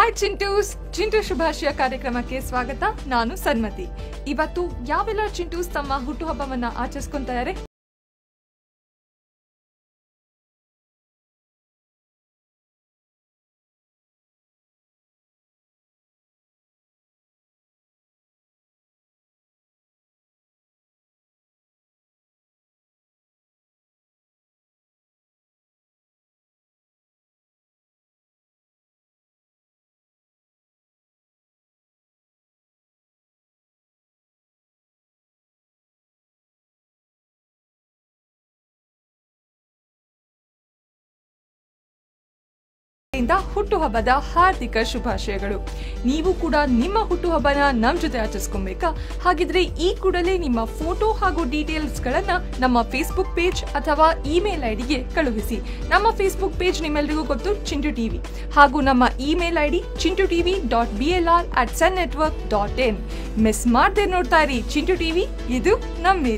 hi ಚಿಂಟೂಸ್ Chintu ಶುಭಾಶಯ ಕಾರ್ಯಕ್ರಮಕ್ಕೆ ಸ್ವಾಗತ ನಾನು ಸನ್ಮತಿ ಇವತ್ತು ಯಾವೆಲ್ಲ ಚಿಂಟೂಸ್ ತಮ್ಮ ಹುಟ್ಟುಹಬ್ಬವನ್ನ ಆಚರಿಸ್ಕೊಂತಾ ಇದ್ದಾರೆ ಇಂದ ಹುಟ್ಟುಹಬ್ಬದ ಹಾರ್ದಿಕ ಶುಭಾಶಯಗಳು ನೀವು ಕೂಡ ನಿಮ್ಮ ಹುಟ್ಟುಹಬ್ಬನ ನಮ್ ಜೊತೆ ಆಚರಿಸ್ಕೊಬೇಕಾ ಹಾಗಿದ್ರೆ ಈ ಕೂಡಲೇ ನಿಮ್ಮ ಫೋಟೋ ಹಾಗೂ ಡೀಟೇಲ್ಸ್ ಗಳನ್ನ ನಮ್ಮ ಫೇಸ್ಬುಕ್ ಪೇಜ್ ಅಥವಾ ಇಮೇಲ್ ಐಡಿಗೆ ಕಳುಹಿಸಿ ನಮ್ಮ ಫೇಸ್ಬುಕ್ ಪೇಜ್ ನಿಮ್ಮೆಲ್ಲರಿಗೂ ಗೊತ್ತು ಚಿಂಟು ಟಿವಿ ಹಾಗೂ ನಮ್ಮ email ID Chintu TV dot B L R at Sun network dot in miss ಮಾಡದೆ ನೋಡ್ತಾ ಇರಿ ಚಿಂಟು ಟಿವಿ ಇದು ನಮ್ಮ